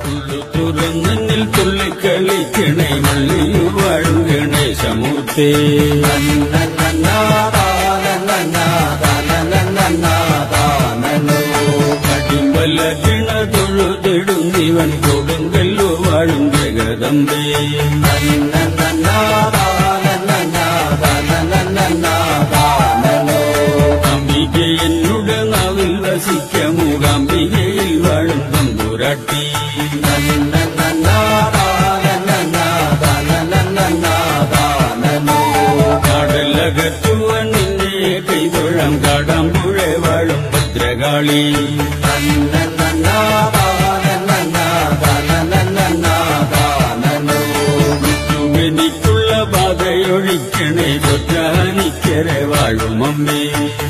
ഉള്ളു തുറന്നിൽ തുള്ളിക്കളിക്കണേ മള്ളിയു വാഴും ഗണേശമൂർത്തേ കടിമ്പല കിണ തൊഴുതിടും ഇവൻ കൊടുങ്കല്ലു വാഴും ജഗദമ്പേ അംബിക എന്നുടെ നാവിൽ വസിക്ക മൂകാംബികയിൽ വാഴും തമ്പുരാട്ടി കാടലകത്തുവൻ നിന്നെ കൈതൊഴാം കാടാമ്പുഴ വാഴും ഭദ്രകാളി എനിക്കുള്ള ബാധയൊഴിക്കണേ തൊറ്റാനിക്കരെ വാഴും അമ്മേ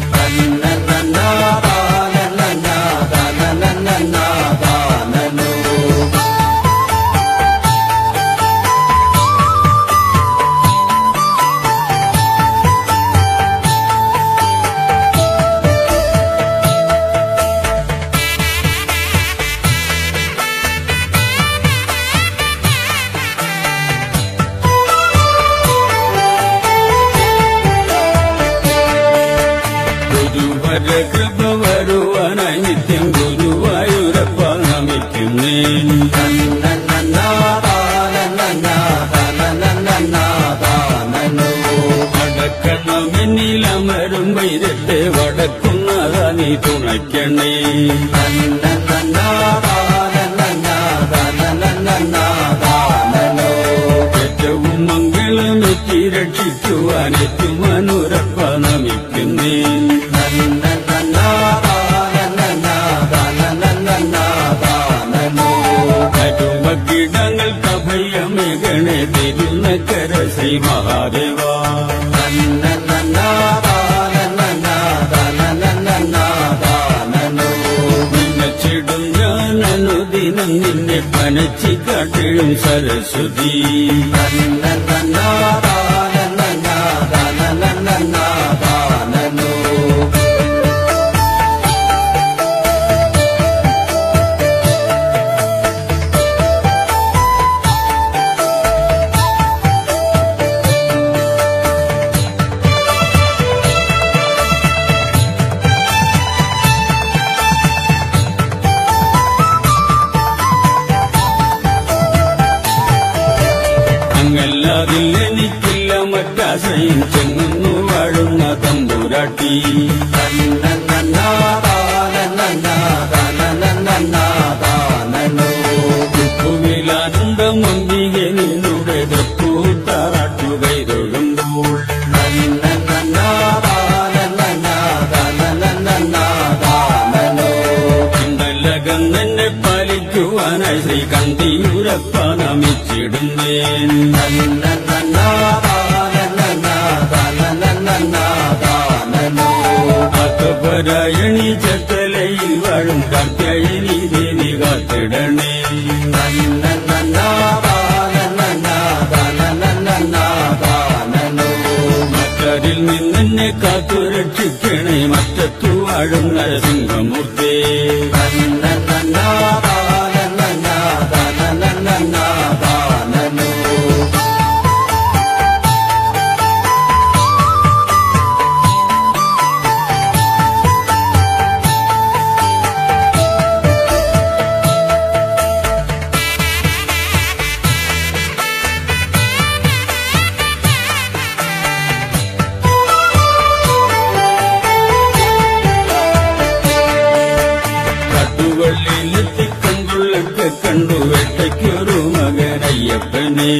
ഗുരുവര കൃപ വരുവാനായി നിത്യം ഗുരുവായൂരപ്പ നമിക്കുന്നേ അടക്കണമെന്നിലമരും വൈരത്തെ വടക്കുന്നതാ നീ തുണയ്ക്കണേ ഏറ്റവും മംഗളമെത്തി രക്ഷിക്കുവാൻ എത്തുവാനുരപ്പ നമിക്കുന്നേ കടുംബക്കിടങ്ങൾക്ക് അഭയമേകണേ തിരുനക്കര ശ്രീ മഹാദേവ നിന്നച്ചിടും ഞാൻ അനുദിനം നിന്നെ പനച്ചി കാട്ടിടും സരസ്വതി അങ്ങല്ലാതിൽ എനിക്കില്ല മറ്റാശയും ചെങ്ങുന്നു വാഴുന്ന തമ്പുരാട്ടി ഉപ്പുവിലാനന്ദം അമ്പികെ നിന്നുടെ പൂത്താറാട്ടുകൈതൊഴുമ്പോൾ ഇന്നലകന്നെ പാലിക്കുവാനായി ശ്രീകന്തിയൂരപ്പ നമിച്ചിടുന്നേൻ അക്കപരായണി ചത്തലയിൽ വാഴും കാർത്യായനി ദേവി കാത്തിടണേ മറ്റരിൽ നിന്നെന്നെ കാത്തു രക്ഷിക്കണേ മറ്റത്തു വാഴും നരസിംഹമൂർത്തേ കട്ടുവള്ളിയിലെത്തി കണ്ടുള്ളൊക്കെ കണ്ടു വേട്ടയ്ക്കൊരു മകനയ്യപ്പനെ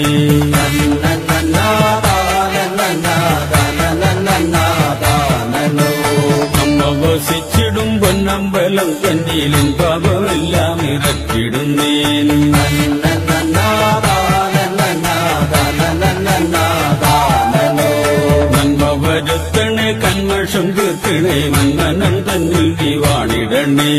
അമ്മ വസിച്ചിടും പൊന്നമ്പലം കന്നിയിലും പാപമെല്ലാം ഇറക്കിടുന്നേൻ നന്മ വരുത്തണേ കന്മഷം തീർക്കണേ മന്നനം തന്നിൽ നീ വാണിടണേ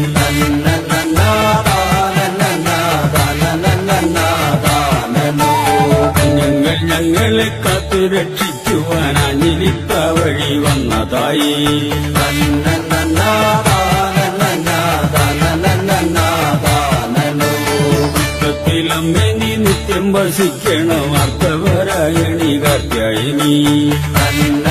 ഞങ്ങൾ ഞങ്ങളെ കാത്തു രക്ഷിക്കുവാൻ അഞ്ഞിലിത്ത വഴി വന്നതായി അമ്മേ നീ നിത്യം വസിക്കണം അർത്ഥവരായണി കാർത്യായനി അന്ന